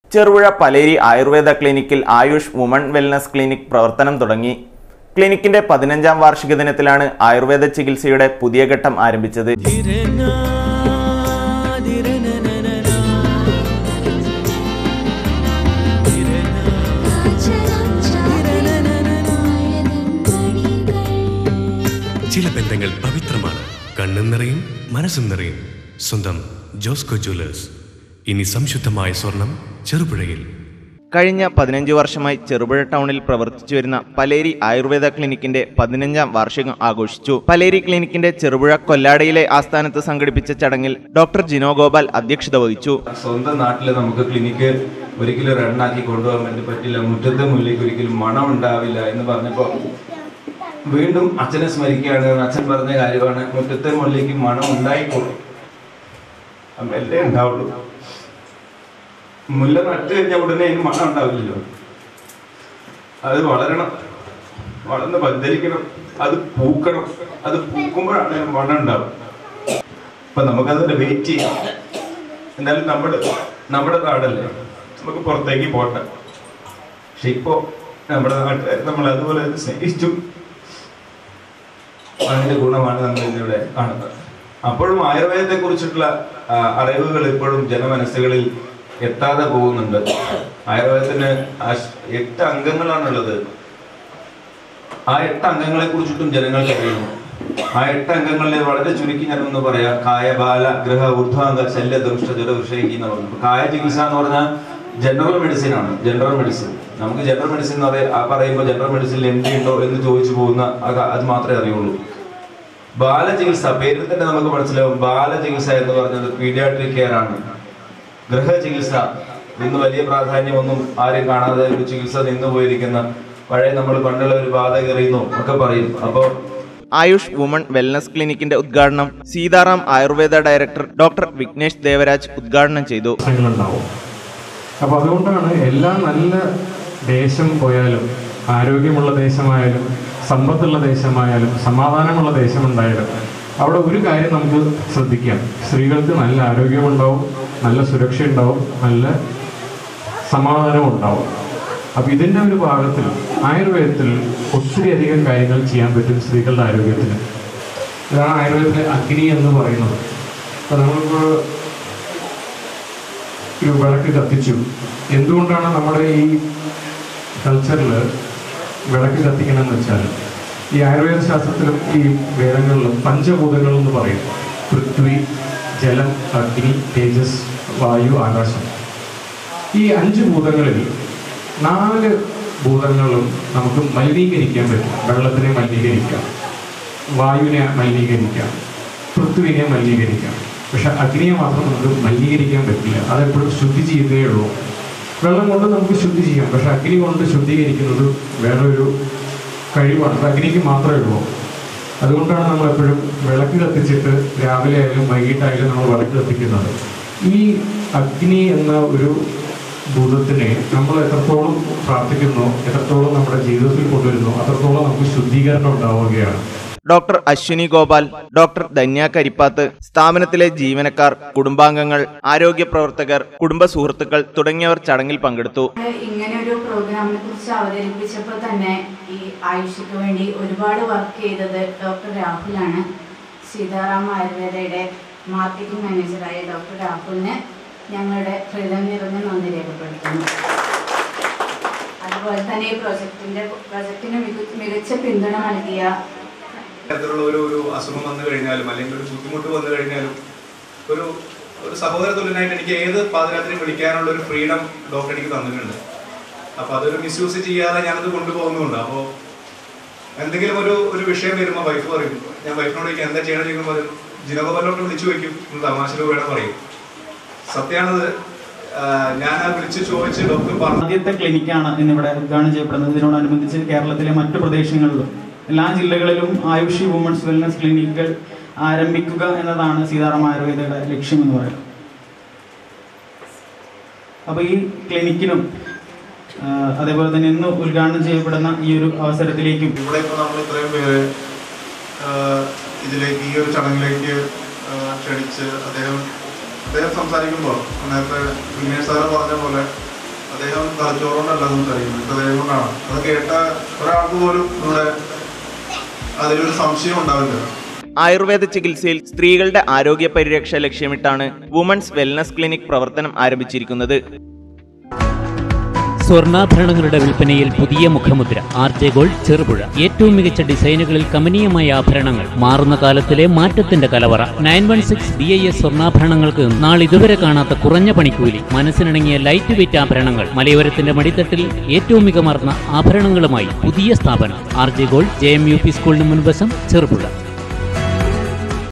ചെറുപുഴ പലേരി ആയുർവേദ ക്ലിനിക്കിൽ Ayush woman wellness clinic പ്രവർത്തനം തുടങ്ങി ക്ലിനിക്കിന്റെ പതിനഞ്ചാം വാർഷിക ദിനത്തിലാണ് ആയുർവേദ ചികിത്സയുടെ പുതിയ ഘട്ടം ആരംഭിച്ചത് ചില ബന്ധങ്ങൾ പവിത്രമാണ് കണ്ണും നിറയും മനസ്സും നിറയും സ്വന്തം ജോസ്കോ ജ്വല്ലേഴ്സ് ഇനി സംശുദ്ധമായ സ്വർണം ചെറുപുഴയിൽ കഴിഞ്ഞ പതിനഞ്ച് വർഷമായി ചെറുപുഴ ടൗണിൽ പ്രവർത്തിച്ചു വരുന്ന പലേരി ആയുർവേദ ക്ലിനിക്കിന്റെ പതിനഞ്ചാം വാർഷികം ആഘോഷിച്ചു പലേരി ക്ലിനിക്കിന്റെ ചെറുപുഴ കൊല്ലാടയിലെ ആസ്ഥാനത്ത് സംഘടിപ്പിച്ച ചടങ്ങിൽ ഡോക്ടർ ജിനോ ഗോപാൽ അധ്യക്ഷത വഹിച്ചു സ്വന്തം നാട്ടിൽ നമുക്ക് ക്ലിനിക്ക് ഒരിക്കലും റണ്ണാക്കി കൊണ്ടുപോകാൻ വേണ്ടി പറ്റില്ല മുറ്റത്തെ മുല്ലേക്ക് ഒരിക്കലും മണം ഉണ്ടാവില്ല എന്ന് പറഞ്ഞപ്പോൾ വീണ്ടും അച്ഛനെ സ്മരിക്കുകയാണ് അച്ഛൻ പറഞ്ഞ കാര്യമാണ് മുറ്റത്തെ മുല്ലേക്ക് മണം ഉണ്ടായിക്കോളും മെല്ലെ ഉണ്ടാവുള്ളൂ മുല്ല നട്ട് കഴിഞ്ഞാൽ ഉടനെ അതിന് മണം ഉണ്ടാവില്ലല്ലോ അത് വളരണം വളർന്ന് പന്തലിക്കണം അത് പൂക്കണം അത് പൂക്കുമ്പോഴാണ് അതിന് മണം ഉണ്ടാവുക അപ്പൊ നമുക്കതിന്റെ വെയിറ്റ് ചെയ്യാം എന്നാലും നമ്മുടെ നമ്മുടെ നാടല്ലേ നമുക്ക് പുറത്തേക്ക് പോട്ടെ പക്ഷെ ഇപ്പോ നമ്മുടെ നാട്ടുകാർ നമ്മൾ അതുപോലെ തന്നെ സ്നേഹിച്ചു അതിന്റെ ഗുണമാണ് നമ്മൾ ഇന്നിവിടെ കാണുന്നത് അപ്പോഴും ആയുർവേദത്തെ കുറിച്ചിട്ടുള്ള അറിവുകൾ ഇപ്പോഴും ജനമനസ്സുകളിൽ എത്താതെ പോകുന്നുണ്ട് ആയുർവേദത്തിന് അശ്- എട്ട് അംഗങ്ങളാണുള്ളത് ആ എട്ട് അംഗങ്ങളെ കുറിച്ചിട്ടും ജനങ്ങൾക്ക് അറിയുന്നു ആ എട്ട് അംഗങ്ങളിൽ വളരെ ചുരുക്കി ഞാൻ ഒന്ന് പറയാം കായ ബാല ഗൃഹ ഊർധ്വാംഗ ശല്യ ദൃഷ്ട ജല വൃഷയിക്ക് എന്ന് പറഞ്ഞു അപ്പൊ കായ ചികിത്സ എന്ന് പറഞ്ഞാൽ ജനറൽ മെഡിസിൻ ആണ് ജനറൽ മെഡിസിൻ നമുക്ക് ജനറൽ മെഡിസിൻ എന്ന് പറയ- ആ പറയുമ്പോൾ ജനറൽ മെഡിസിനിൽ എന്ത് ഉണ്ടോ എന്ന് ചോദിച്ചു പോകുന്ന അത് അത് മാത്രമേ അറിയുള്ളൂ ബാലചികിത്സ പേരിൽ തന്നെ നമുക്ക് മനസ്സിലാവും ബാലചികിത്സ എന്ന് പറഞ്ഞത് പീഡിയാട്രിക് കെയർ ആണ് ഗൃഹചികിത്സ ഇന്ന് വലിയ പ്രാധാന്യമൊന്നും ആരും കാണാതെ ഒരു ചികിത്സ നിന്നു പോയിരിക്കുന്ന പഴയ നമ്മൾ പണ്ടുള്ള ഒരു ബാധ കയറിയുന്നു ഒക്കെ പറയും അപ്പോൾ ആയുഷ് വുമൺ വെൽനസ് ക്ലിനിക്കിന്റെ ഉദ്ഘാടനം സീതാറാം ആയുർവേദ ഡയറക്ടർ ഡോക്ടർ വിഘ്നേഷ് ദേവരാജ് ഉദ്ഘാടനം ചെയ്തു പ്രശ്നങ്ങളുണ്ടാവും അപ്പോൾ അതുകൊണ്ടാണ് എല്ലാ നല്ല ദേശം പോയാലും ആരോഗ്യമുള്ള ദേശമായാലും സമ്പത്തുള്ള ദേശമായാലും സമാധാനമുള്ള ദേശമുണ്ടായാലും അവിടെ ഒരു കാര്യം നമുക്ക് ശ്രദ്ധിക്കാം സ്ത്രീകൾക്ക് നല്ല ആരോഗ്യമുണ്ടാവും നല്ല സുരക്ഷ ഉണ്ടാവും നല്ല സമാധാനവും ഉണ്ടാവും അപ്പോൾ ഇതിൻ്റെ ഒരു ഭാഗത്തിൽ ആയുർവേദത്തിൽ ഒത്തിരി അധികം കാര്യങ്ങൾ ചെയ്യാൻ പറ്റും സ്ത്രീകളുടെ ആരോഗ്യത്തിന് ഇതാണ് ആയുർവേദത്തിലെ അഗ്നി എന്ന് പറയുന്നത് അപ്പോൾ നമ്മളിപ്പോൾ ഒരു വിളക്ക് കത്തിച്ചു എന്തുകൊണ്ടാണ് നമ്മുടെ ഈ കൾച്ചറിൽ വിളക്ക് കത്തിക്കണം എന്ന് വെച്ചാൽ ഈ ആയുർവേദ ശാസ്ത്രത്തിലും ഈ വേദങ്ങളിലും പഞ്ചഭൂതങ്ങൾ എന്ന് പറയും പൃഥ്വി ജലം അഗ്നി തേജസ് വായു ആകാശം ഈ അഞ്ച് ഭൂതങ്ങളിൽ നാല് ഭൂതങ്ങളും നമുക്ക് മലിനീകരിക്കാൻ പറ്റും വെള്ളത്തിനെ മലിനീകരിക്കാം വായുവിനെ മലിനീകരിക്കാം പൃഥ്വിനെ മലിനീകരിക്കാം പക്ഷെ അഗ്നിയെ മാത്രം നമുക്ക് മലിനീകരിക്കാൻ പറ്റില്ല അതെപ്പോഴും ശുദ്ധി ചെയ്യുകയേ ഉള്ളൂ വെള്ളം കൊണ്ട് നമുക്ക് ശുദ്ധി ചെയ്യാം പക്ഷെ അഗ്നി കൊണ്ട് ശുദ്ധീകരിക്കുന്നത് വേറൊരു കഴിവാണ് അത് അഗ്നിക്ക് മാത്രമേ ഉള്ളൂ അതുകൊണ്ടാണ് നമ്മൾ എപ്പോഴും വിളക്ക് കത്തിച്ചിട്ട് രാവിലെ ആയാലും വൈകിട്ടായാലും നമ്മൾ വിളക്ക് കത്തിക്കുന്നത് ഈ അഗ്നി എന്ന ഒരു ഭൂതത്തിനെ നമ്മൾ എത്രത്തോളം പ്രാർത്ഥിക്കുന്നു എത്രത്തോളം നമ്മുടെ ജീവിതത്തിൽ കൊണ്ടുവരുന്നു അത്രത്തോളം നമുക്ക് ശുദ്ധീകരണം ഉണ്ടാവുകയാണ് ഡോക്ടർ അശ്വിനി ഗോപാൽ ഡോക്ടർ ധന്യ കരിപ്പാത്ത് സ്ഥാപനത്തിലെ ജീവനക്കാർ കുടുംബാംഗങ്ങൾ ആരോഗ്യ പ്രവർത്തകർ കുടുംബ സുഹൃത്തുക്കൾ തുടങ്ങിയവർ ചടങ്ങിൽ പങ്കെടുത്തു ഇങ്ങനെ ഒരു പ്രോഗ്രാമിനെ കുറിച്ച് അവതരിപ്പിച്ചപ്പോൾ തന്നെ ഈ ആയുഷയ്ക്ക് വേണ്ടി ഒരുപാട് വർക്ക് ചെയ്തത് ഡോക്ടർ രാഹുലാണ് സീതാറാം ആയുർവേദയുടെ മാർക്കറ്റിംഗ് മാനേജറായ ഡോക്ടർ രാഹുലിന് ഞങ്ങളുടെ ഹൃദയം നിറഞ്ഞ നന്ദി രേഖപ്പെടുത്തുന്നു അതുപോലെ തന്നെ ഈ പ്രൊജക്ടിന്റെ പ്രൊജക്ടിന് മികച്ച മികച്ച പിന്തുണ നൽകിയ തരത്തിലുള്ള ഒരു ഒരു അസുഖം വന്നു കഴിഞ്ഞാലും അല്ലെങ്കിൽ ഒരു ബുദ്ധിമുട്ട് വന്നു കഴിഞ്ഞാലും ഒരു ഒരു സഹോദര തുല്യനായിട്ട് എനിക്ക് ഏത് പാതിരാത്രി വിളിക്കാനുള്ള ഒരു ഫ്രീഡം ഡോക്ടർ എനിക്ക് തന്നിട്ടുണ്ട് അപ്പൊ അതൊരു മിസ്യൂസ് ചെയ്യാതെ ഞാനത് കൊണ്ടുപോകുന്നുണ്ട് അപ്പോൾ എന്തെങ്കിലും ഒരു ഒരു വിഷയം വരുമ്പോൾ വൈഫ് പറയും ഞാൻ വൈഫിനോട് ചോദിക്കും എന്താ ചെയ്യണം ചോദിക്കുമ്പോൾ പറയും ജിനോബലോട്ട് വിളിച്ചു വയ്ക്കും തമാശ വേണം പറയും സത്യമാണത് ആ, ഞാൻ ആ വിളിച്ച് ചോദിച്ച് ഡോക്ടർ പറഞ്ഞു ആദ്യത്തെ ക്ലിനിക്കാണ് ഇന്നിവിടെ ഉദ്ഘാടനം ചെയ്യപ്പെടുന്നത് ഇതിനോടനുബന്ധിച്ച് കേരളത്തിലെ മറ്റു പ്രദേശങ്ങളിലും എല്ലാ ജില്ലകളിലും ആയുഷി വുമൺസ് വെൽനസ് ക്ലിനിക്കുകൾ ആരംഭിക്കുക എന്നതാണ് സീതാറാം ആയുർവേദയുടെ ലക്ഷ്യം എന്ന് പറയുന്നത് അപ്പോൾ ഈ ക്ലിനിക്കിനും ആ, അതേപോലെ തന്നെ ഇന്ന് ഉദ്ഘാടനം ചെയ്യപ്പെടുന്ന ഈ ഒരു അവസരത്തിലേക്കും ഇവിടെ ഇപ്പോൾ നമ്മൾ ഇത്രയും പേര് ആ, ഇതിലേക്ക് ഈ ഒരു ചടങ്ങിലേക്ക് ആ, ക്ഷണിച്ച് അദ്ദേഹം അദ്ദേഹം സംസാരിക്കുമ്പോൾ നേരത്തെ വിനേഷ് സാറ് പറഞ്ഞ പോലെ അദ്ദേഹം തലച്ചോറുകൊണ്ടല്ല സംസാരിക്കുന്നത് ഹൃദയം കൊണ്ടാണ് അത് കേട്ട ഒരാൾക്ക് പോലും ഇവിടെ അതിലൊരു സംശയം ഉണ്ടാവില്ല ആയുർവേദ ചികിത്സയിൽ സ്ത്രീകളുടെ ആരോഗ്യ പരിരക്ഷ ലക്ഷ്യമിട്ടാണ് വുമൺസ് വെൽനസ് ക്ലിനിക് പ്രവർത്തനം ആരംഭിച്ചിരിക്കുന്നത് സ്വർണ്ണാഭരണങ്ങളുടെ വിൽപ്പനയിൽ പുതിയ മുഖമുദ്ര ആർ ജെ ഗോൾഡ് ചെറുപുഴ ഏറ്റവും മികച്ച ഡിസൈനുകളിൽ കമനീയമായ ആഭരണങ്ങൾ മാറുന്ന കാലത്തിലെ മാറ്റത്തിന്റെ കലവറ nine one six B I S സ്വർണ്ണാഭരണങ്ങൾക്ക് നാളിതുവരെ കാണാത്ത കുറഞ്ഞ പണിക്കൂലി മനസ്സിനിണങ്ങിയ ലൈറ്റ് വെയിറ്റ് ആഭരണങ്ങൾ മലയോരത്തിന്റെ മടിത്തട്ടിൽ ഏറ്റവും മികമാർന്ന ആഭരണങ്ങളുമായി പുതിയ സ്ഥാപനം R J gold J M U P സ്കൂളിന് മുൻവശം ചെറുപുഴ